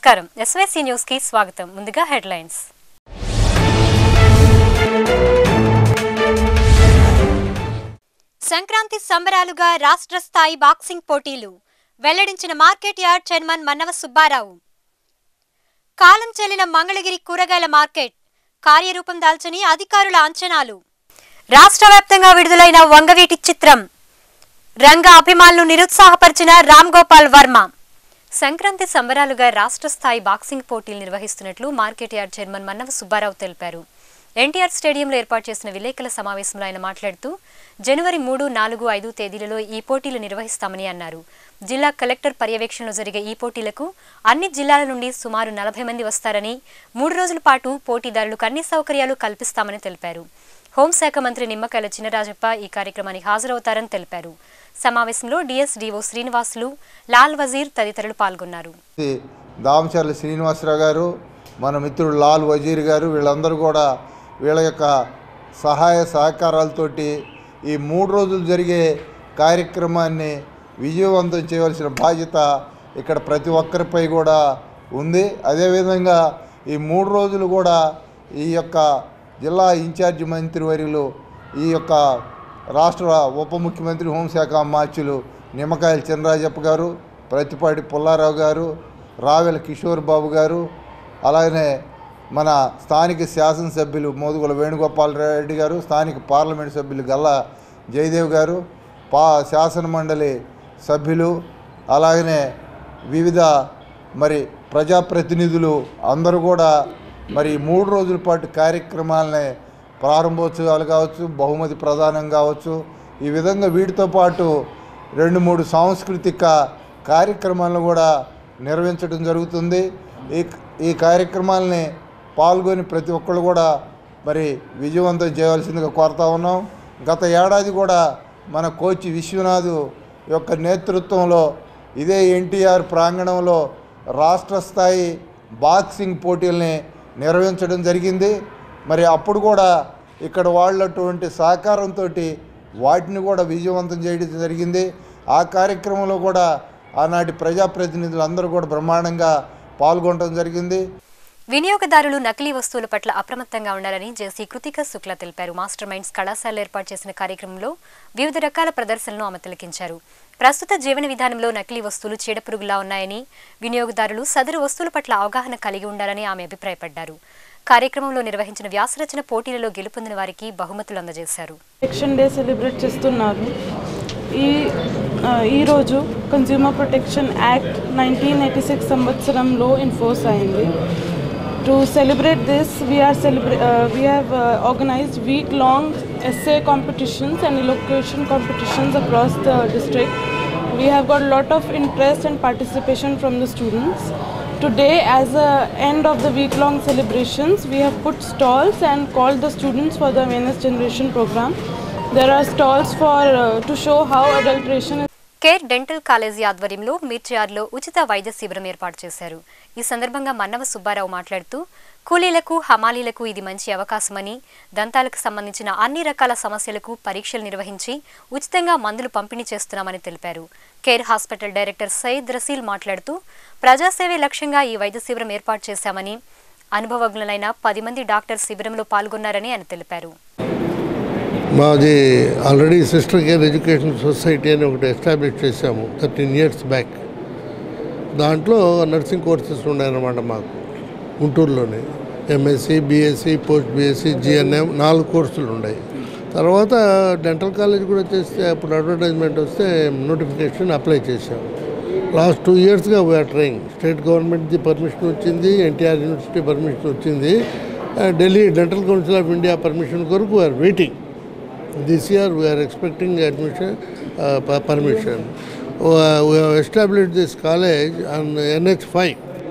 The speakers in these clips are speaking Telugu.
నమస్కారం ఎస్వైసీ న్యూస్ కి స్వాగతం ముందుగా హెడ్లైన్స్ సంక్రాంతి సంబరాలుగా రాష్ట్ర స్థాయి బాక్సింగ్ పోటీలు వెల్లడించిన market yard chairman Mannava Subbarao కాలం చెల్లిన మంగళగిరి కూరగాయల మార్కెట్ కార్యరూపం దాల్చని అధికారుల అంచనాలు రాష్ట్ర వ్యాప్తంగా విడుదలైన వంగవీటి చిత్రం రంగ అభిమానులు నిరుత్సాహపరిచిన రామ్ గోపాల్ వర్మ సంక్రాంతి సంబరాలుగా రాష్ట్ర స్థాయి బాక్సింగ్ పోటీలు నిర్వహిస్తున్నట్లు market yard chairman Mannava Subbarao తెలిపారు ఎన్టీఆర్ స్టేడియంలో ఏర్పాటు చేసిన విలేకరుల సమావేశంలో ఆయన మాట్లాడుతూ జనవరి మూడు నాలుగు ఐదు తేదీలలో ఈ పోటీలు నిర్వహిస్తామని అన్నారు జిల్లా కలెక్టర్ పర్యవేక్షణలో జరిగే ఈ పోటీలకు అన్ని జిల్లాల నుండి సుమారు నలభై మంది వస్తారని మూడు రోజుల పాటు పోటీదారులకు అన్ని సౌకర్యాలు కల్పిస్తామని తెలిపారు హోంశాఖ మంత్రి నిమ్మకాయల చినరాజప్ప ఈ కార్యక్రమానికి హాజరవుతారని తెలిపారు సమావేశంలో డిఎస్డిఓ శ్రీనివాసులు లాల్ వజీర్ తదితరులు పాల్గొన్నారు శ్రీ దామచర్ల శ్రీనివాసరావు గారు మన మిత్రుడు లాల్ వజీర్ గారు వీళ్ళందరూ కూడా వీళ్ళ యొక్క సహాయ సహకారాలతోటి ఈ మూడు రోజులు జరిగే కార్యక్రమాన్ని విజయవంతం చేయవలసిన బాధ్యత ఇక్కడ ప్రతి ఒక్కరిపై కూడా ఉంది అదేవిధంగా ఈ మూడు రోజులు కూడా ఈ యొక్క జిల్లా ఇన్ఛార్జి మంత్రివర్యులు ఈ యొక్క రాష్ట్ర ఉప ముఖ్యమంత్రి హోంశాఖ మార్చులు నిమ్మకాయల చినరాజప్ప గారు ప్రతిపాటి పుల్లారావు గారు రావెల కిషోర్ బాబు గారు అలాగనే మన స్థానిక శాసనసభ్యులు మోదుగుల వేణుగోపాల్ రెడ్డి గారు స్థానిక పార్లమెంట్ సభ్యులు గల్లా జయదేవ్ గారు పా శాసన మండలి సభ్యులు అలాగనే వివిధ మరి ప్రజాప్రతినిధులు అందరూ కూడా మరి మూడు రోజుల పాటు కార్యక్రమాలని ప్రారంభోత్సవాలు కావచ్చు బహుమతి ప్రదానం కావచ్చు ఈ విధంగా వీటితో పాటు రెండు మూడు సాంస్కృతిక కార్యక్రమాలను కూడా నిర్వహించడం జరుగుతుంది ఈ ఈ కార్యక్రమాలని పాల్గొని ప్రతి ఒక్కళ్ళు కూడా మరి విజయవంతం చేయవలసిందిగా కోరుతా ఉన్నాం గత ఏడాది కూడా మన కోచ్ విశ్వనాథ్ యొక్క నేతృత్వంలో ఇదే ఎన్టీఆర్ ప్రాంగణంలో రాష్ట్ర స్థాయి బాక్సింగ్ పోటీల్ని నిర్వహించడం జరిగింది మరి అప్పుడు కూడా ఇక్కడ వాళ్ళటువంటి సహకారంతో వాటిని కూడా విజయవంతం చేయడం జరిగింది ఆ కార్యక్రమంలో కూడా ఆనాటి ప్రజాప్రతినిధులు అందరూ కూడా బ్రహ్మాండంగా పాల్గొనడం జరిగింది వినియోగదారులు నకిలీ వస్తువుల పట్ల అప్రమత్తంగా ఉండాలని జేసీ కృతిక శుక్లా తెలిపారు మాస్టర్ మైండ్స్ కళాశాలలో ఏర్పాటు చేసిన కార్యక్రమంలో వివిధ రకాల ప్రదర్శనలను ఆమె తిలకించారు ప్రస్తుత జీవన విధానంలో నకిలీ వస్తువులు చీడపురుగులా ఉన్నాయని వినియోగదారులు సదరు వస్తువుల పట్ల అవగాహన కలిగి ఉండాలని ఆమె అభిప్రాయపడ్డారు కార్యక్రమంలో నిర్వహించిన వ్యాసరచన పోటీలలో గెలుపొందిన వారికి బహుమతులు అందజేశారు ప్రొటెక్షన్ డే సెలబ్రేట్ చేస్తున్నారు ఈ ఆ, ఈరోజు consumer protection act nineteen eighty six సంవత్సరంలో ఇన్ఫోర్స్ అయింది to celebrate this we are celebrate we have organised week long essay competitions and elocution competitions across the district we have got a lot of interest and participation from the students today as a end of the week long celebrations we have put stalls and called the students for the awareness generation program there are stalls for uh, to show how adulteration is care dental college ఆధ్వర్యంలో మిర్చియార్లో ఉచిత వైద్య శిబిరం ఏర్పాటు చేశారు ఈ సందర్భంగా మన్నవ సుబ్బారావు మాట్లాడుతూ కూలీలకు హమాలీలకు ఇది మంచి అవకాశమని దంతాలకు సంబంధించిన అన్ని రకాల సమస్యలకు పరీక్షలు నిర్వహించి ఉచితంగా మందులు పంపిణీ చేస్తున్నామని తెలిపారు care hospital director Syed Raseel మాట్లాడుతూ ప్రజాసేవే లక్ష్యంగా ఈ వైద్య శిబిరం ఏర్పాటు చేశామని అనుభవజ్ఞులైన పది మంది డాక్టర్ శిబిరంలో పాల్గొన్నారని ఆయన తెలిపారు మాది already sister care education society అని ఒకటి ఎస్టాబ్లిష్ చేశాము థర్టీన్ ఇయర్స్ బ్యాక్ దాంట్లో నర్సింగ్ కోర్సెస్ ఉన్నాయన్నమాట మాకు గుంటూరులోనే MSc BSc post BSc GNM నాలుగు కోర్సులు ఉన్నాయి తర్వాత డెంటల్ కాలేజ్ కూడా చేస్తే అప్పుడు అడ్వర్టైజ్మెంట్ వస్తే నోటిఫికేషన్ అప్లై చేశాం లాస్ట్ టూ ఇయర్స్గా వీఆర్ ట్రైంగ్ స్టేట్ గవర్నమెంట్ది పర్మిషన్ వచ్చింది ఎన్టీఆర్ యూనివర్సిటీ పర్మిషన్ వచ్చింది ఆ, Delhi dental council of India permission కొరకు we are waiting this year we are expecting admission permission we establish this college on NH five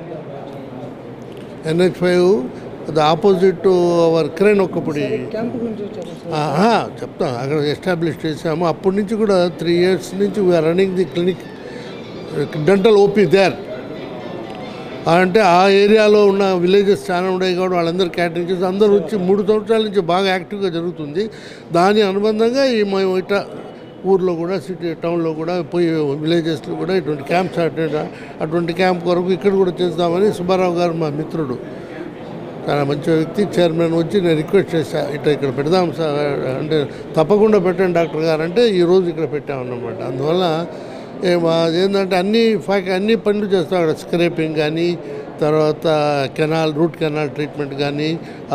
NH five the opposite to our crane ఒక్కపడి చెప్తాం అక్కడ ఎస్టాబ్లిష్ చేసాము అప్పటి నుంచి కూడా త్రీ ఇయర్స్ నుంచి we are running the clinic dental OP there అంటే ఆ ఏరియాలో ఉన్న విలేజెస్ చాలా ఉన్నాయి కాబట్టి వాళ్ళందరూ క్యాటరింగ్ చేసి అందరూ వచ్చి మూడు సంవత్సరాల నుంచి బాగా యాక్టివ్గా జరుగుతుంది దాని అనుబంధంగా ఈ మేము ఇట్లా ఊర్లో కూడా సిటీ టౌన్లో కూడా పోయి విలేజెస్లో కూడా ఇటువంటి క్యాంప్స్ అటెండ్ అటువంటి క్యాంప్ కొరకు ఇక్కడ కూడా చేద్దామని సుబ్బారావు గారు మా మిత్రుడు చాలా మంచి వ్యక్తి చైర్మన్ వచ్చి నేను రిక్వెస్ట్ చేశా ఇట్లా ఇక్కడ పెడదాం సార్ అంటే తప్పకుండా పెట్టండి డాక్టర్ గారు అంటే ఈరోజు ఇక్కడ పెట్టామన్నమాట అందువల్ల ఏ- మా ఏంటంటే అన్ని ఫ్యాక్ అన్ని పనులు చేస్తాం అక్కడ స్క్రేపింగ్ కానీ తర్వాత కెనాల్ రూట్ కెనాల్ ట్రీట్మెంట్ కానీ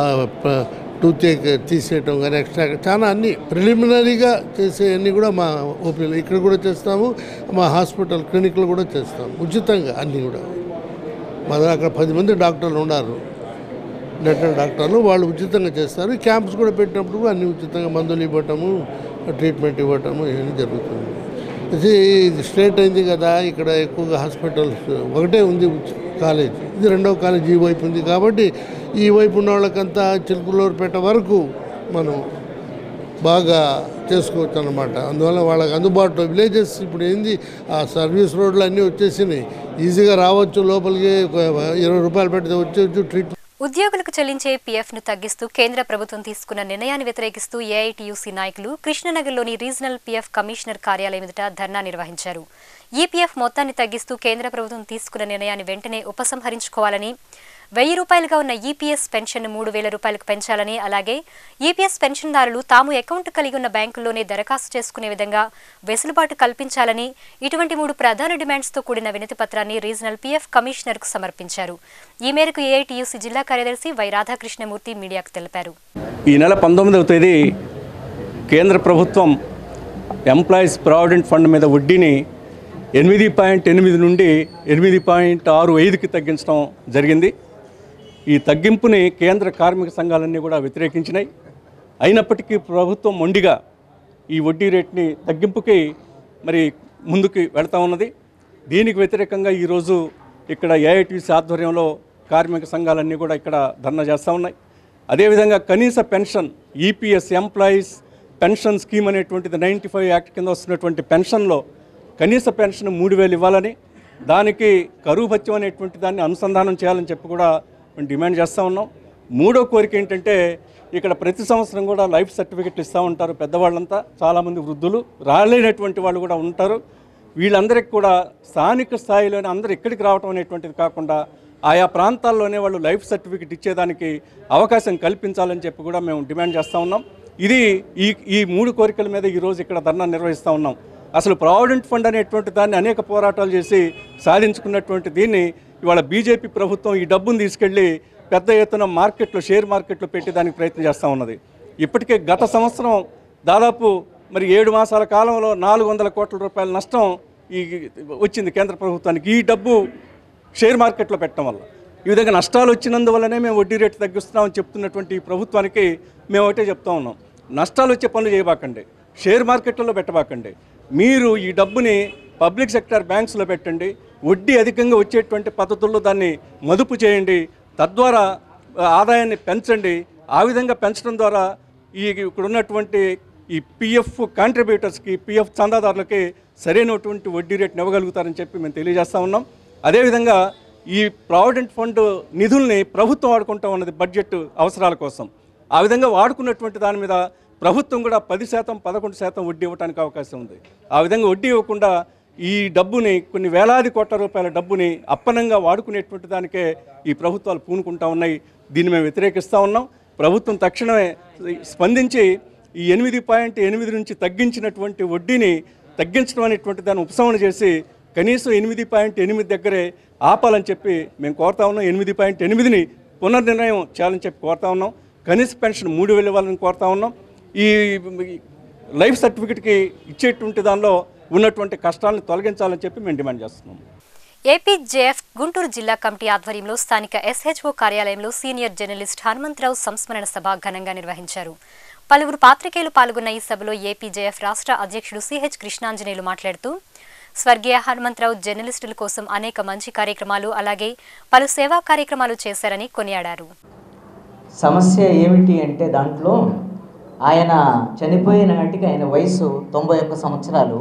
టూత్ తీసేయటం కానీ ఎక్స్ట్రా చాలా అన్ని ప్రిలిమినరీగా చేసే అన్నీ కూడా మా ఓపీలో ఇక్కడ కూడా చేస్తాము మా హాస్పిటల్ క్లినిక్లో కూడా చేస్తాము ఉచితంగా అన్నీ కూడా మా దగ్గర అక్కడ పది మంది డాక్టర్లు ఉన్నారు డెంటల్ డాక్టర్లు వాళ్ళు ఉచితంగా చేస్తారు క్యాంప్స్ కూడా పెట్టినప్పుడు కూడా అన్ని ఉచితంగా మందులు ఇవ్వటము ట్రీట్మెంట్ ఇవ్వటము ఇవన్నీ జరుగుతుంది ఇది ఇది స్ట్రేట్ అయింది కదా ఇక్కడ ఎక్కువగా హాస్పిటల్స్ ఒకటే ఉంది ఉచ్- కాలేజ్ ఇది రెండవ కాలేజ్ ఈ వైపు ఉంది కాబట్టి ఈ వైపు ఉన్న వాళ్ళకంతా చిలుకలూరుపేట వరకు మనం బాగా చేసుకోవచ్చు అనమాట అందువల్ల వాళ్ళకి అందుబాటులో విలేజెస్ ఇప్పుడు ఏంది ఆ సర్వీస్ రోడ్లు అన్నీ వచ్చేసినాయి ఈజీగా రావచ్చు లోపలికి ఒక ఇరవై రూపాయలు పెడితే వచ్చేవచ్చు ట్రీట్ ఉద్యోగులకు చెల్లించే పీఎఫ్ను తగ్గిస్తూ కేంద్ర ప్రభుత్వం తీసుకున్న నిర్ణయాన్ని వ్యతిరేకిస్తూ ఏఐటీయూసీ నాయకులు కృష్ణనగర్లోని రీజనల్ పీఎఫ్ కమిషనర్ కార్యాలయం ఎదుట ధర్నా నిర్వహించారు ఈపీఎఫ్ మొత్తాన్ని తగ్గిస్తూ కేంద్ర ప్రభుత్వం తీసుకున్న నిర్ణయాన్ని వెంటనే ఉపసంహరించుకోవాలని వెయ్యి రూపాయలుగా ఉన్న ఈపీఎస్ పెన్షన్ మూడు వేల రూపాయలకు పెంచాలని అలాగే ఈపీఎస్ పెన్షన్దారులు తాము అకౌంట్ కలిగి ఉన్న బ్యాంకుల్లోనే దరఖాస్తు చేసుకునే విధంగా వెసులుబాటు కల్పించాలని ఇటువంటి మూడు ప్రధాన డిమాండ్స్తో కూడిన వినతి పత్రాన్ని రీజనల్ పీఎఫ్ కమిషనర్కు సమర్పించారు ఈ మేరకు ఏఐటీయూసీ జిల్లా కార్యదర్శి వై రాధాకృష్ణమూర్తి మీడియాకు తెలిపారు ఈ నెల పంతొమ్మిదవ తేదీ కేంద్ర ప్రభుత్వం ఎంప్లాయీస్ ప్రావిడెంట్ ఫండ్ మీద వడ్డీని ఎనిమిది పాయింట్ ఎనిమిది నుండి ఎనిమిది పాయింట్ ఆరు ఐదుకి తగ్గించడం జరిగింది ఈ తగ్గింపుని కేంద్ర కార్మిక సంఘాలన్నీ కూడా వ్యతిరేకించినాయి అయినప్పటికీ ప్రభుత్వం మొండిగా ఈ వడ్డీ రేట్ని తగ్గింపుకి మరి ముందుకు వెళ్తా ఉన్నది దీనికి వ్యతిరేకంగా ఈరోజు ఇక్కడ ఏఐటీసీ ఆధ్వర్యంలో కార్మిక సంఘాలన్నీ కూడా ఇక్కడ ధర్నా చేస్తూ ఉన్నాయి అదేవిధంగా కనీస pension EPS employees pension scheme అనేటువంటిది నైంటీ ఫైవ్ యాక్ట్ కింద వస్తున్నటువంటి పెన్షన్లో కనీస పెన్షన్ మూడు వేలు ఇవ్వాలని దానికి కరువు భత్యం అనేటువంటి దాన్ని అనుసంధానం చేయాలని చెప్పి కూడా మేము డిమాండ్ చేస్తూ ఉన్నాం మూడో కోరిక ఏంటంటే ఇక్కడ ప్రతి సంవత్సరం కూడా లైఫ్ సర్టిఫికెట్లు ఇస్తూ ఉంటారు పెద్దవాళ్ళంతా చాలామంది వృద్ధులు రాలేనటువంటి వాళ్ళు కూడా ఉంటారు వీళ్ళందరికీ కూడా స్థానిక స్థాయిలోనే అందరూ ఇక్కడికి రావటం అనేటువంటిది కాకుండా ఆయా ప్రాంతాల్లోనే వాళ్ళు లైఫ్ సర్టిఫికెట్ ఇచ్చేదానికి అవకాశం కల్పించాలని చెప్పి కూడా మేము డిమాండ్ చేస్తూ ఉన్నాం ఇది ఈ ఈ మూడు కోరికల మీద ఈరోజు ఇక్కడ ధర్నా నిర్వహిస్తూ ఉన్నాం అసలు ప్రావిడెంట్ ఫండ్ అనేటువంటి దాన్ని అనేక పోరాటాలు చేసి సాధించుకున్నటువంటి దీన్ని ఇవాళ బీజేపీ ప్రభుత్వం ఈ డబ్బును తీసుకెళ్ళి పెద్ద ఎత్తున మార్కెట్లో షేర్ మార్కెట్లో పెట్టి దానికి ప్రయత్నం చేస్తూ ఉన్నది ఇప్పటికే గత సంవత్సరం దాదాపు మరి ఏడు మాసాల కాలంలో నాలుగు వందల కోట్ల రూపాయల నష్టం ఈ వచ్చింది కేంద్ర ప్రభుత్వానికి ఈ డబ్బు షేర్ మార్కెట్లో పెట్టడం వల్ల ఈ విధంగా నష్టాలు వచ్చినందువల్లనే మేము వడ్డీ రేటు తగ్గిస్తున్నామని చెప్తున్నటువంటి ఈ ప్రభుత్వానికి మేము ఒకటే చెప్తా ఉన్నాం నష్టాలు వచ్చే పనులు చేయబాకండి షేర్ మార్కెట్లలో పెట్టబాకండి మీరు ఈ డబ్బుని పబ్లిక్ సెక్టర్ బ్యాంక్స్లో పెట్టండి వడ్డీ అధికంగా వచ్చేటువంటి పద్ధతుల్లో దాన్ని మదుపు చేయండి తద్వారా ఆ, ఆదాయాన్ని పెంచండి ఆ విధంగా పెంచడం ద్వారా ఈ ఇక్కడ ఉన్నటువంటి ఈ పిఎఫ్ కాంట్రిబ్యూటర్స్కి పిఎఫ్ చందాదారులకి సరైనటువంటి వడ్డీ రేటుని ఇవ్వగలుగుతారని చెప్పి మేము తెలియజేస్తా ఉన్నాం అదేవిధంగా ఈ ప్రావిడెంట్ ఫండ్ నిధుల్ని ప్రభుత్వం వాడుకుంటా ఉన్నది బడ్జెట్ అవసరాల కోసం ఆ విధంగా వాడుకున్నటువంటి దాని మీద ప్రభుత్వం కూడా పది శాతం పదకొండు శాతం వడ్డీ ఇవ్వడానికి అవకాశం ఉంది ఆ విధంగా వడ్డీ ఇవ్వకుండా ఈ డబ్బుని కొన్ని వేలాది కోట్ల రూపాయల డబ్బుని అప్పనంగా వాడుకునేటువంటి దానికే ఈ ప్రభుత్వాలు పూనుకుంటా ఉన్నాయి దీన్ని మేము వ్యతిరేకిస్తూ ఉన్నాం ప్రభుత్వం తక్షణమే స్పందించి ఈ ఎనిమిది పాయింట్ ఎనిమిది నుంచి తగ్గించినటువంటి వడ్డీని తగ్గించడం అనేటువంటి దాన్ని ఉపశమనం చేసి కనీసం ఎనిమిది పాయింట్ ఎనిమిది దగ్గరే ఆపాలని చెప్పి మేము కోరుతా ఉన్నాం ఎనిమిది పాయింట్ ఎనిమిదిని పునర్నిర్ణయం చేయాలని చెప్పి కోరుతా ఉన్నాం కనీస పెన్షన్ మూడు వేలు ఇవ్వాలని కోరుతా ఉన్నాం ఈ లైఫ్ సర్టిఫికెట్కి ఇచ్చేటువంటి దానిలో ఉన్నటువంటి కష్టాలను తొలగించాలని చెప్పి మేము డిమాండ్ చేస్తున్నాం ఏపీజేఎఫ్ గుంటూరు జిల్లా కమిటీ ఆధ్వర్యంలో స్థానిక ఎస్హెచ్ఓ కార్యాలయంలో సీనియర్ జర్నలిస్ట్ హనుమంతరావు సంస్మరణ సభ ఘనంగా నిర్వహించారు పలువురు పాత్రికేయులు పాల్గొన్న ఈ సభలో ఏపీజేఎఫ్ రాష్ట్ర అధ్యక్షుడు సిహెచ్ కృష్ణాంజనేయులు మాట్లాడుతూ స్వర్గీయ హనుమంతరావు జర్నలిస్టుల కోసం అనేక మంచి కార్యక్రమాలు అలాగే పలు సేవా కార్యక్రమాలు చేశారని కొనియాడారు సమస్య ఏమిటి అంటే దాంట్లో ఆయన చనిపోయిన నాటికి ఆయన వయసు తొంభై ఒక్క సంవత్సరాలు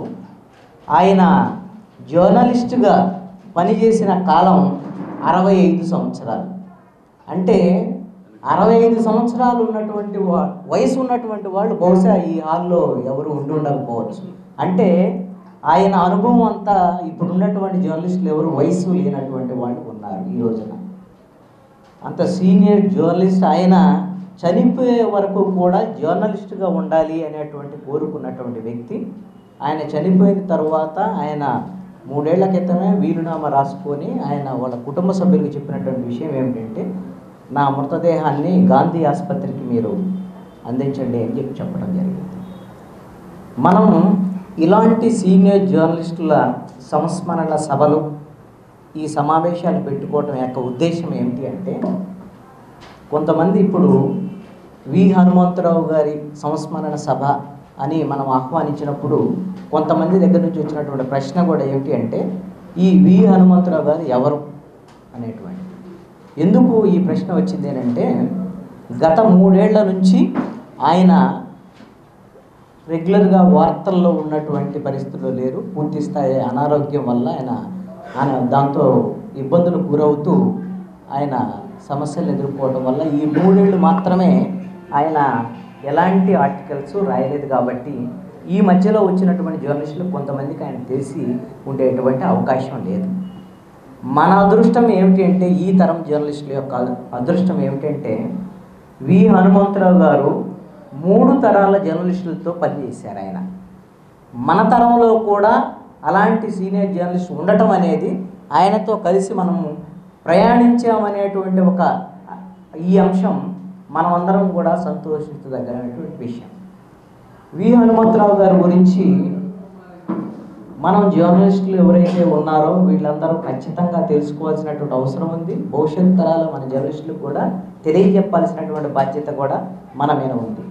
ఆయన జర్నలిస్టుగా పనిచేసిన కాలం అరవై ఐదు సంవత్సరాలు అంటే అరవై ఐదు సంవత్సరాలు ఉన్నటువంటి వా వయసు ఉన్నటువంటి వాళ్ళు బహుశా ఈ హాల్లో ఎవరు ఉండి ఉండకపోవచ్చు అంటే ఆయన అనుభవం అంతా ఇప్పుడు ఉన్నటువంటి జర్నలిస్టులు ఎవరు వయసు లేనటువంటి వాళ్ళు ఉన్నారు ఈ రోజున అంత సీనియర్ జర్నలిస్ట్ ఆయన చనిపోయే వరకు కూడా జర్నలిస్ట్గా ఉండాలి అనేటువంటి కోరుకున్నటువంటి వ్యక్తి ఆయన చనిపోయిన తర్వాత ఆయన మూడేళ్ల క్రితమే వీలునామా రాసుకొని ఆయన వాళ్ళ కుటుంబ సభ్యులకు చెప్పినటువంటి విషయం ఏమిటంటే నా మృతదేహాన్ని గాంధీ ఆసుపత్రికి మీరు అందించండి అని చెప్పి చెప్పడం జరిగింది మనం ఇలాంటి సీనియర్ జర్నలిస్టుల సంస్మరణ సభలు ఈ సమావేశాలు పెట్టుకోవటం యొక్క ఉద్దేశం ఏమిటి అంటే కొంతమంది ఇప్పుడు వి హనుమంతరావు గారి సంస్మరణ సభ అని మనం ఆహ్వానించినప్పుడు కొంతమంది దగ్గర నుంచి వచ్చినటువంటి ప్రశ్న కూడా ఏమిటి అంటే ఈ వి హనుమంతరావు గారు ఎవరు అనేటువంటి ఎందుకు ఈ ప్రశ్న వచ్చింది అంటే గత మూడేళ్ల నుంచి ఆయన రెగ్యులర్గా వార్తల్లో ఉన్నటువంటి పరిస్థితుల్లో లేరు పూర్తి స్థాయి అనారోగ్యం వల్ల ఆయన ఆయన దాంతో ఇబ్బందులు గురవుతూ ఆయన సమస్యలు ఎదుర్కోవడం వల్ల ఈ మూడేళ్ళు మాత్రమే ఆయన ఎలాంటి ఆర్టికల్స్ రాయలేదు కాబట్టి ఈ మధ్యలో వచ్చినటువంటి జర్నలిస్టులు కొంతమందికి ఆయన తెలిసి ఉండేటువంటి అవకాశం లేదు మన అదృష్టం ఏమిటి అంటే ఈ తరం జర్నలిస్టుల యొక్క అదృష్టం ఏమిటంటే వి హనుమంతరావు గారు మూడు తరాల జర్నలిస్టులతో పనిచేశారు ఆయన మన తరంలో కూడా అలాంటి సీనియర్ జర్నలిస్ట్ ఉండటం అనేది ఆయనతో కలిసి మనము ప్రయాణించామనేటువంటి ఒక ఈ అంశం మనమందరం కూడా సంతోషించదగినటువంటి విషయం వి హనుమంతరావు గారి గురించి మనం జర్నలిస్టులు ఎవరైతే ఉన్నారో వీళ్ళందరూ ఖచ్చితంగా తెలుసుకోవాల్సినటువంటి అవసరం ఉంది భవిష్యత్ తరాల మన జర్నలిస్టులు కూడా తెలియజెప్పాల్సినటువంటి బాధ్యత కూడా మన మీద ఉంది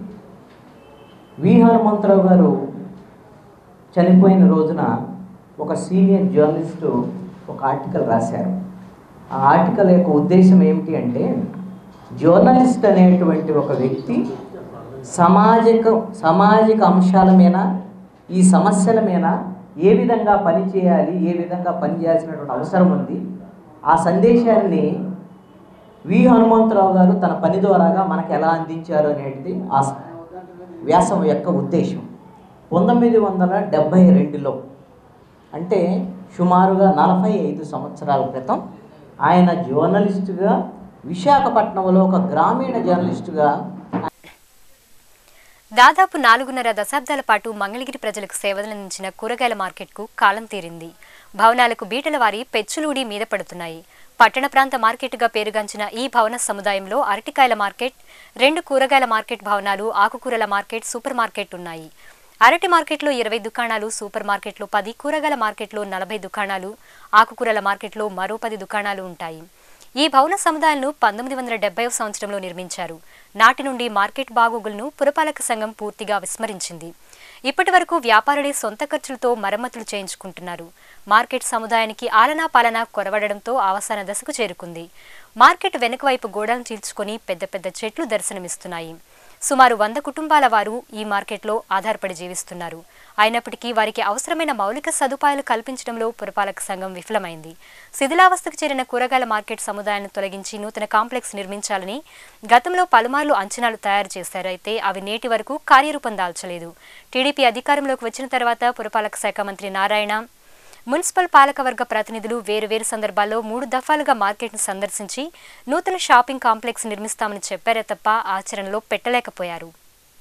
వి హనుమంతరావు గారు చనిపోయిన రోజున ఒక సీనియర్ జర్నలిస్టు ఒక ఆర్టికల్ రాశారు ఆ ఆర్టికల్ యొక్క ఉద్దేశం ఏమిటి అంటే జర్నలిస్ట్ అనేటువంటి ఒక వ్యక్తి సామాజిక సామాజిక అంశాల మీద ఈ సమస్యల మీద ఏ విధంగా పని చేయాలి ఏ విధంగా పని చేయాల్సినటువంటి అవసరం ఉంది ఆ సందేశాన్ని వి హనుమంతరావు గారు తన పని ద్వారాగా మనకు ఎలా అందించారు అనేది ఆ స- వ్యాసం యొక్క ఉద్దేశం పంతొమ్మిది వందల డెబ్భై రెండులో అంటే సుమారుగా నలభై ఐదు సంవత్సరాల క్రితం ఆయన జర్నలిస్టుగా విశాఖపట్నంలో ఒక గ్రామీణ జర్నలిస్టుగా దాదాపు నాలుగున్నర దశాబ్దాల పాటు మంగళగిరి ప్రజలకు సేవలందించిన కూరగాయల మార్కెట్కు కాలం తీరింది భవనాలకు బీటల వారి పెచ్చులూడి మీద పడుతున్నాయి పట్టణ ప్రాంత మార్కెట్గా పేరుగాంచిన ఈ భవన సముదాయంలో అరటికాయల మార్కెట్ రెండు కూరగాయల మార్కెట్ భవనాలు ఆకుకూరల మార్కెట్ సూపర్ మార్కెట్ ఉన్నాయి అరటి మార్కెట్లో ఇరవై దుకాణాలు సూపర్ మార్కెట్లో పది కూరగాయల మార్కెట్లో నలభై దుకాణాలు ఆకుకూరల మార్కెట్లో మరో పది దుకాణాలు ఉంటాయి ఈ భవన సముదాయాలను పంతొమ్మిది వందల డెబ్బై సంవత్సరంలో నిర్మించారు నాటి నుండి మార్కెట్ బాగోగులను పురపాలక సంఘం పూర్తిగా విస్మరించింది ఇప్పటి వరకు వ్యాపారులే సొంత ఖర్చులతో మరమ్మతులు చేయించుకుంటున్నారు మార్కెట్ సముదాయానికి ఆలనా పాలనా కొరవడడంతో అవసాన దశకు చేరుకుంది మార్కెట్ వెనుక వైపు గోడలను చీల్చుకొని పెద్ద పెద్ద చెట్లు దర్శనమిస్తున్నాయి సుమారు వంద కుటుంబాల వారు ఈ మార్కెట్లో ఆధారపడి జీవిస్తున్నారు అయినప్పటికీ వారికి అవసరమైన మౌలిక సదుపాయాలు కల్పించడంలో పురపాలక సంఘం విఫలమైంది శిథిలావస్థకు చేరిన కూరగాయల మార్కెట్ సముదాయాన్ని తొలగించి నూతన కాంప్లెక్స్ నిర్మించాలని గతంలో పలుమార్లు అంచనాలు తయారు చేశారు అయితే అవి నేటి వరకు కార్యరూపం దాల్చలేదు టీడీపీ అధికారంలోకి వచ్చిన తర్వాత పురపాలక శాఖ మంత్రి నారాయణ మున్సిపల్ పాలకవర్గ ప్రతినిధులు వేరువేరు సందర్భాల్లో మూడు దఫాలుగా మార్కెట్ను సందర్శించి నూతన షాపింగ్ కాంప్లెక్స్ నిర్మిస్తామని చెప్పారే తప్ప ఆచరణలో పెట్టలేకపోయారు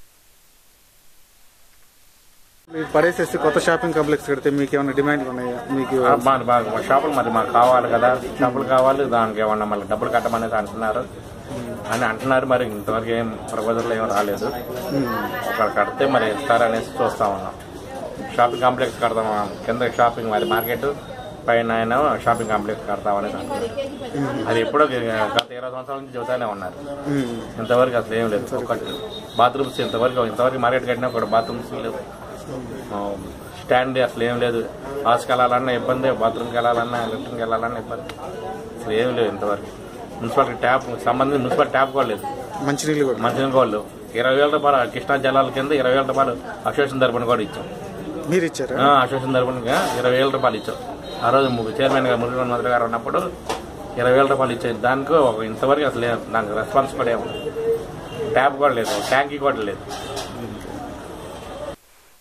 మీరు పడేసేసి కొత్త షాపింగ్ కాంప్లెక్స్ కడితే మీకు ఏమైనా డిమాండ్ ఉన్నాయా మీకు ఆ, మాకు బాగా మా షాపులు మరి మాకు కావాలి కదా డబ్బులు కావాలి దానికి ఏమన్నా మళ్ళీ డబ్బులు కట్టమనేది అంటున్నారు అని అంటున్నారు మరి ఇంతవరకు ఏం ప్రపోజల్ ఏం రాలేదు ఒకరు కడితే మరి ఇస్తారనేసి చూస్తా ఉన్నాం షాపింగ్ కాంప్లెక్స్ కడతాం కింద షాపింగ్ మరి మార్కెట్ పైన ఆయన షాపింగ్ కాంప్లెక్స్ కడతామనేసి అంటున్నారు అది ఎప్పుడో గత ఇరవై సంవత్సరాల నుంచి చెబుతానే ఉన్నారు ఇంతవరకు అసలు ఏం లేదు ఒకటి బాత్రూమ్స్ ఇంతవరకు ఇంతవరకు మార్కెట్ కట్టినా కూడా బాత్రూమ్స్ లేవు ఆ, స్టాండ్ అసలు ఏం లేదు హాస్కి వెళ్ళాలన్నా ఇబ్బంది బాత్రూమ్కి వెళ్ళాలన్నా లెఫ్ట్కి వెళ్ళాలన్నా ఇబ్బంది అసలు ఏం లేదు ఇంతవరకు మున్సిపాలిటీ ట్యాప్ సంబంధించి మున్సిపల్ ట్యాప్ కూడా లేదు మంచినీళ్ళు కూడా మంచినీళ్ళ వాళ్ళు ఇరవై వేల రూపాయలు కృష్ణా జలాల కింద ఇరవై వేల రూపాయలు అసోసియేషన్ తరపున కూడా ఇచ్చాం మీరు ఇచ్చారా ఆ, అసోసియేషన్ తరపున ఇరవై వేల రూపాయలు ఇచ్చాం ఆ రోజు ము- చైర్మన్ గారు మురళీ మంత్రి గారు ఉన్నప్పుడు ఇరవై వేల రూపాయలు ఇచ్చారు దానికి ఒక ఇంతవరకు అసలు ఏం- దానికి రెస్పాన్స్ కూడా ఏమి ట్యాప్ కూడా లేదు ట్యాంకీ కూడా లేదు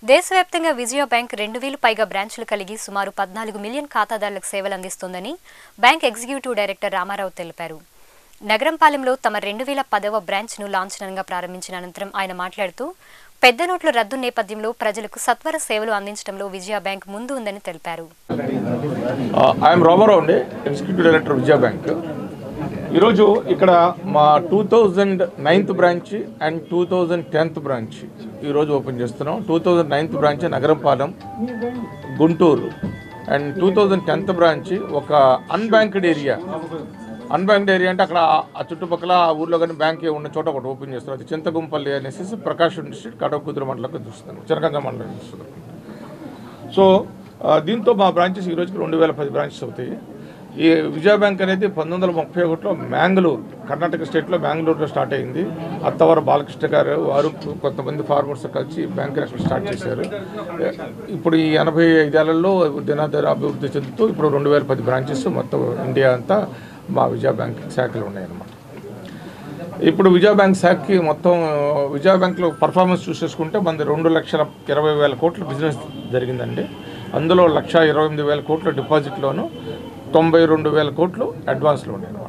దేశవ్యాప్తంగా విజయ బ్యాంక్ రెండు వేలు పైగా బ్రాంచులు కలిగి సుమారు పద్నాలుగు మిలియన్ ఖాతాదారులకు సేవలు అందిస్తోందని బ్యాంక్ ఎగ్జిక్యూటివ్ డైరెక్టర్ రామారావు తెలిపారు నగరంపాలెంలో తమ రెండు వేల పదవ బ్రాంచ్ను లాంఛనంగా ప్రారంభించిన అనంతరం ఆయన మాట్లాడుతూ పెద్ద నోట్ల రద్దు నేపథ్యంలో ప్రజలకు సత్వర సేవలు అందించడంలో విజయ బ్యాంక్ ముందు ఉందని తెలిపారు ఐఎమ్ రామారావు అండి ఎగ్జిక్యూటివ్ డైరెక్టర్ విజయ బ్యాంక్ ఈరోజు ఇక్కడ మా two thousand ninth branch and two thousand tenth branch ఈరోజు ఓపెన్ చేస్తున్నాం two thousand ninth branch Nagarampalem Guntur and two thousand tenth branch ఒక అన్బ్యాంక్డ్ ఏరియా అన్బ్యాంక్డ్ ఏరియా అంటే అక్కడ ఆ చుట్టుపక్కల ఆ ఊర్లో కానీ బ్యాంక్ ఉన్న చోట ఒకటి ఓపెన్ చేస్తారు అది చింతగుంపల్లి అనేసి ప్రకాశం డిస్ట్రిక్ట్ కడవ కుదురు మండలంకి చూస్తున్నాం చిరకంజ మండలం చూస్తున్నాం సో ఆ, దీంతో మా బ్రాంచెస్ ఈ రోజుకి రెండు వేల పది బ్రాంచెస్ అవుతాయి ఈ విజయ బ్యాంక్ అనేది పంతొమ్మిది వందల ముప్పై ఒకటిలో మ్యాంగ్లూర్ కర్ణాటక స్టేట్లో మ్యాంగ్లూర్లో స్టార్ట్ అయింది అత్తవారు బాలకృష్ణ గారు వారు కొంతమంది ఫార్మర్స్ కలిసి బ్యాంక్ అక్కడ స్టార్ట్ చేశారు ఇప్పుడు ఈ ఎనభై ఐదేళ్లలో దినాదర అభివృద్ధి చెందుతూ ఇప్పుడు రెండు వేల పది బ్రాంచెస్ మొత్తం ఇండియా అంతా మా విజయ బ్యాంక్ శాఖలు ఉన్నాయన్నమాట ఇప్పుడు విజయ బ్యాంక్ శాఖకి మొత్తం విజయ బ్యాంక్లో పర్ఫార్మెన్స్ చూసేసుకుంటే మనది రెండు లక్షల ఇరవై వేల కోట్ల బిజినెస్ జరిగిందండి అందులో లక్ష ఇరవై ఎనిమిది వేల కోట్ల డిపాజిట్లోను తొంభై రెండు వేల కోట్లు అడ్వాన్స్లో ఉన్నాయి అనమాట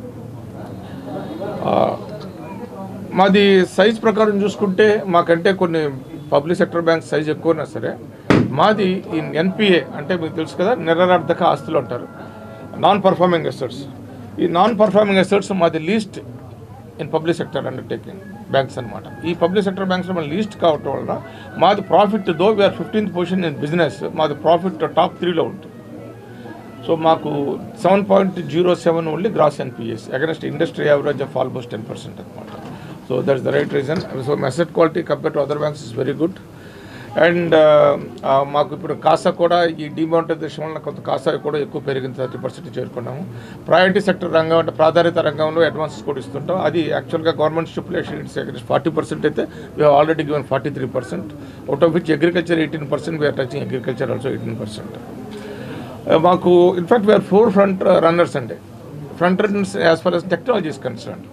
మాది సైజ్ ప్రకారం చూసుకుంటే మాకంటే కొన్ని పబ్లిక్ సెక్టర్ బ్యాంక్ సైజ్ ఎక్కువైనా సరే మాది ఈ ఎన్పిఏ అంటే మీకు తెలుసు కదా నిరనార్థక ఆస్తులు అంటారు నాన్ పర్ఫార్మింగ్ అసెట్స్ ఈ నాన్ పర్ఫార్మింగ్ అసెట్స్ మాది least in public sector undertaking banks అనమాట ఈ పబ్లిక్ సెక్టర్ బ్యాంక్స్లో మన లీస్ట్ కావటం వలన మాది profit though we are fifteenth position in business మాది ప్రాఫిట్ టాప్ త్రీలో ఉంటుంది సో మాకు seven point zero seven only gross NPS against industry average of almost ten percent అనమాట so that's the right reason so my asset quality compare to other banks is very good and మాకు ఇప్పుడు కాసా కూడా ఈ డిమానిటైజేషన్ వల్ల కొంత కాసా కూడా ఎక్కువ పెరిగింది థర్టీ పర్సెంట్ చేరుకున్నాము ప్రయారిటీ సెక్టర్ రంగం అంటే ప్రాధాన్యత రంగంలో అడ్వాన్సెస్ కూడా ఇస్తుంటాం అది యాక్చువల్గా government stipulation it's against forty percent అయితే we already given forty three percent out of which agriculture eighteen percent we are touching agriculture also eighteen percent మాకు in fact we are fore front runners అండి front runners as far as technology is concern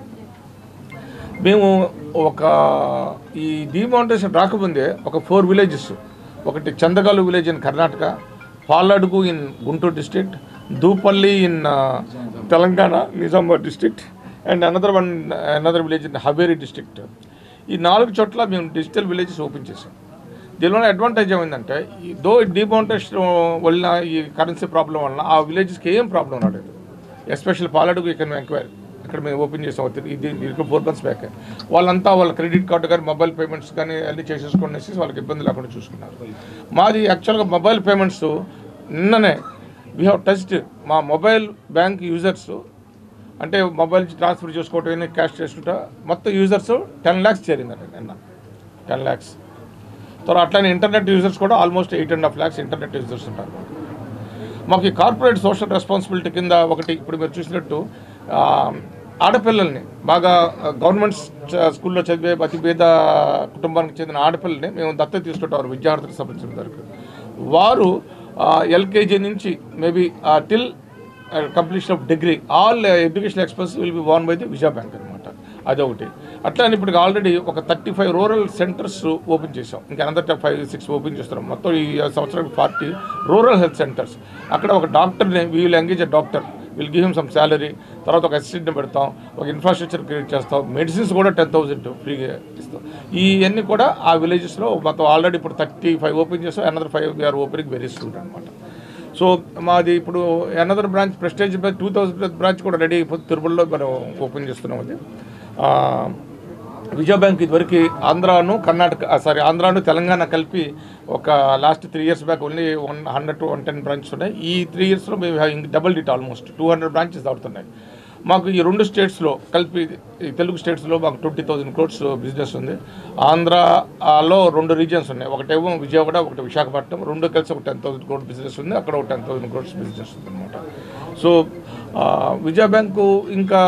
మేము ఒక ఈ డిమానిటేషన్ రాకముందే ఒక ఫోర్ విలేజెస్ ఒకటి చందగాలు village in Karnataka Paladugu in Guntur district Dupalli in Telangana Nizamabad district and another one another village in Haveri district ఈ నాలుగు చోట్ల మేము డిజిటల్ విలేజెస్ ఓపెన్ చేసాం దీనివల్ల అడ్వాంటేజ్ ఏమైందంటే ఈ దో డిమానిటేషన్ వల్ల ఈ కరెన్సీ ప్రాబ్లం వలన ఆ విలేజెస్కి ఏం ప్రాబ్లం రాలేదు ఎస్పెషల్ పాలడుగు ఇక్కడ ఎంక్వైరీ ఇక్కడ మేము ఓపెన్ చేసాం ఇది దీనికి ఫోర్ మంత్స్ బ్యాక్ వాళ్ళంతా వాళ్ళ క్రెడిట్ కార్డు కానీ మొబైల్ పేమెంట్స్ కానీ అన్ని చేసేసుకునేసి వాళ్ళకి ఇబ్బంది లేకుండా చూసుకున్నారు మాది యాక్చువల్గా మొబైల్ పేమెంట్స్ నిన్ననే వీ హ్యావ్ టచ్డ్ మా మొబైల్ బ్యాంక్ యూజర్స్ అంటే మొబైల్ నుంచి ట్రాన్స్ఫర్ చేసుకోవటం క్యాష్ చేసుకుంటా మొత్తం యూజర్స్ టెన్ ల్యాక్స్ చేరిందండి నిన్న టెన్ ల్యాక్స్ తర్వాత అట్లనే ఇంటర్నెట్ యూజర్స్ కూడా almost eight and half lakhs internet users ఉంటారు మాకు ఈ కార్పొరేట్ సోషల్ రెస్పాన్సిబిలిటీ కింద ఒకటి ఇప్పుడు మీరు చూసినట్టు ఆ, ఆడపిల్లల్ని బాగా గవర్నమెంట్ స్కూల్లో చదివే అతి పేద కుటుంబానికి చెందిన ఆడపిల్లల్ని మేము దత్తత తీసుకుంటాం విద్యార్థులకు సంబంధించిన వరకు వారు ఎల్కేజీ నుంచి maybe till completion of degree all education expense will be వాన్ బై ది విజయ బ్యాంక్ అనమాట అదొకటి అట్లా ఇప్పుడు ఆల్రెడీ ఒక thirty five rural centres open చేసాం ఇంకా అంతా ఫైవ్ సిక్స్ ఓపెన్ చేస్తున్నాం మొత్తం ఈ సంవత్సరానికి ఫార్టీ రూరల్ హెల్త్ సెంటర్స్ అక్కడ ఒక డాక్టర్ని we will engage a doctor will give him some salary తర్వాత ఒక అసిస్టెంట్ని పెడతాం ఒక ఇన్ఫ్రాస్ట్రక్చర్ క్రియేట్ చేస్తాం మెడిసిన్స్ కూడా టెన్ థౌసండ్ ఫ్రీగా ఇస్తాం ఇవన్నీ కూడా ఆ విలేజెస్లో మొత్తం ఆల్రెడీ ఇప్పుడు థర్టీ ఫైవ్ ఓపెన్ చేస్తాం another five we are opening very soon అనమాట సో మాది ఇప్పుడు another branch prestige two thousand branch కూడా రెడీ అయిపోతుంది తిరుపతిలో మనం ఓపెన్ చేస్తున్నాం అది ఆ, విజయ బ్యాంక్ ఇదివరకు ఆంధ్రాను కర్ణాటక సారీ ఆంధ్రాను తెలంగాణ కలిపి ఒక last three years back only one hundred to one ten branches ఉన్నాయి ఈ త్రీ ఇయర్స్లో మేము హ్యావింగ్ డబుల్ డిట్ ఆల్మోస్ట్ టూ హండ్రెడ్ బ్రాంచెస్ అవుతున్నాయి మాకు ఈ రెండు స్టేట్స్లో కలిపి ఈ తెలుగు స్టేట్స్లో మాకు ట్వంటీ థౌసండ్ క్రోడ్స్ బిజినెస్ ఉంది ఆంధ్రాలో రెండు రీజియన్స్ ఉన్నాయి ఒకటేమో విజయవాడ ఒకటి విశాఖపట్నం రెండు కలిసి ఒక టెన్ థౌసండ్ క్రోడ్ బిజినెస్ ఉంది అక్కడ ఒక టెన్ థౌసండ్ క్రోడ్స్ బిజినెస్ ఉంది అనమాట సో ఆ, విజయ బ్యాంకు ఇంకా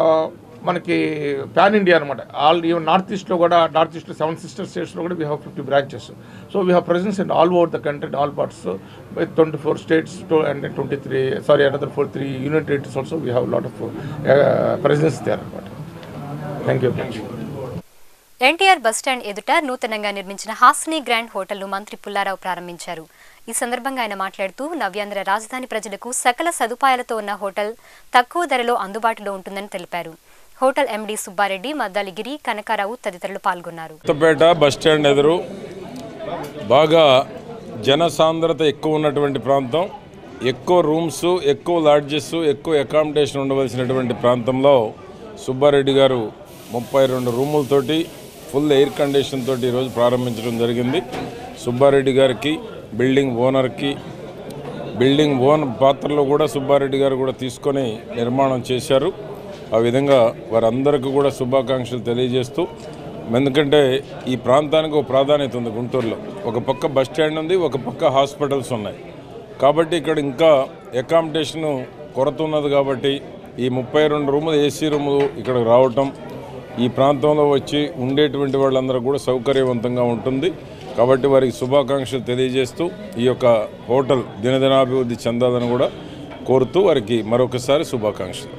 మనకి పాన్ ఇండియా అనమాట ఆల్ ఈవెన్ నార్త్ ఈస్ట్లో కూడా నార్త్ ఈస్ట్లో సెవెన్ సిస్టర్ స్టేట్స్లో కూడా we have fifty branches so we have presence in all over the country all parts with twenty four states and twenty three sorry another four three unit territories also we have lot of presence there అనమాట thank you much NTR bus stand ఎదుట నూతనంగా నిర్మించిన హాసిని గ్రాండ్ హోటల్ను మంత్రి పుల్లారావు ప్రారంభించారు ఈ సందర్భంగా ఆయన మాట్లాడుతూ నవ్యాంధ్ర రాజధాని ప్రజలకు సకల సదుపాయాలతో ఉన్న హోటల్ తక్కువ ధరలో అందుబాటులో ఉంటుందని తెలిపారు హోటల్ ఎండీ సుబ్బారెడ్డి మద్దాలిగిరి కనకారావు తదితరులు పాల్గొన్నారు కొత్తపేట బస్టాండ్ ఎదురు బాగా జనసాంద్రత ఎక్కువ ఉన్నటువంటి ప్రాంతం ఎక్కువ రూమ్స్ ఎక్కువ లాడ్జెస్ ఎక్కువ అకామిడేషన్ ఉండవలసినటువంటి ప్రాంతంలో సుబ్బారెడ్డి గారు ముప్పై రెండు రూములతోటి ఫుల్ ఎయిర్ కండిషన్ తోటి ఈరోజు ప్రారంభించడం జరిగింది సుబ్బారెడ్డి గారికి బిల్డింగ్ ఓనర్కి బిల్డింగ్ ఓన్ పాత్రలో కూడా సుబ్బారెడ్డి గారు కూడా తీసుకొని నిర్మాణం చేశారు ఆ విధంగా వారందరికీ కూడా శుభాకాంక్షలు తెలియజేస్తూ ఎందుకంటే ఈ ప్రాంతానికి ఒక ప్రాధాన్యత ఉంది గుంటూరులో ఒక పక్క బస్ స్టాండ్ ఉంది ఒక పక్క హాస్పిటల్స్ ఉన్నాయి కాబట్టి ఇక్కడ ఇంకా అకామిడేషన్ కొరత ఉన్నది కాబట్టి ఈ ముప్పై రెండు రూములు ఏసీ రూములు ఇక్కడికి రావటం ఈ ప్రాంతంలో వచ్చి ఉండేటువంటి వాళ్ళందరూ కూడా సౌకర్యవంతంగా ఉంటుంది కాబట్టి వారికి శుభాకాంక్షలు తెలియజేస్తూ ఈ యొక్క హోటల్ దినదినాభివృద్ధి చెందాలని కూడా కోరుతూ వారికి మరొకసారి శుభాకాంక్షలు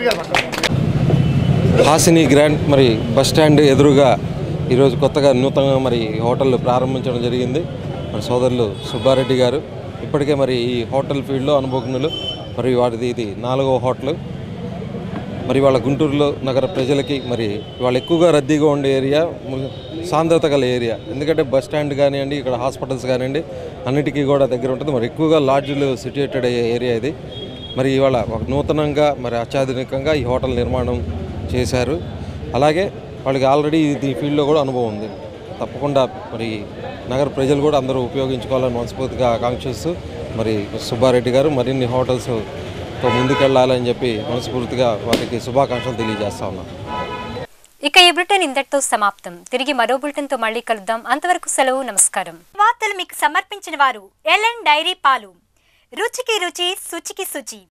హాసిని గ్రాండ్ మరి బస్ స్టాండ్ ఎదురుగా ఈరోజు కొత్తగా నూతనంగా మరి హోటల్ ప్రారంభించడం జరిగింది మరి సోదరులు సుబ్బారెడ్డి గారు ఇప్పటికే మరి ఈ హోటల్ ఫీల్డ్లో అనుభవజ్ఞులు మరి వారిది ఇది నాలుగవ హోటల్ మరి వాళ్ళ గుంటూరులో నగర ప్రజలకి మరి వాళ్ళు ఎక్కువగా రద్దీగా ఉండే ఏరియా ము- సాంద్రత గల ఏరియా ఎందుకంటే బస్ స్టాండ్ కానివ్వండి ఇక్కడ హాస్పిటల్స్ కానివ్వండి అన్నిటికీ కూడా దగ్గర ఉంటుంది మరి ఎక్కువగా లాడ్జ్లు సిట్యుయేటెడ్ అయ్యే ఏరియా ఇది మరి ఇవాళ ఒక నూతనంగా మరి అత్యాధునికంగా ఈ హోటల్ నిర్మాణం చేశారు అలాగే వాళ్ళకి ఆల్రెడీ ఈ ఫీల్డ్లో కూడా అనుభవం ఉంది తప్పకుండా మరి నగర ప్రజలు కూడా అందరూ ఉపయోగించుకోవాలని మనస్ఫూర్తిగా ఆకాంక్షిస్తూ మరి సుబ్బారెడ్డి గారు మరిన్ని హోటల్స్ తో ముందుకెళ్లాలని చెప్పి మనస్ఫూర్తిగా వారికి శుభాకాంక్షలు తెలియజేస్తా ఉన్నాను ఇక ఈ బులెటిన్ ఇంతటితో సమాప్తం తిరిగి మరో బులెటిన్ తో మళ్ళీ కలుద్దాం అంతవరకు సెలవు నమస్కారం వార్తలు మీకు సమర్పించిన వారు ఎల్ఎన్ డైరీ పాలు రుచికి రుచి శుచికి శుచి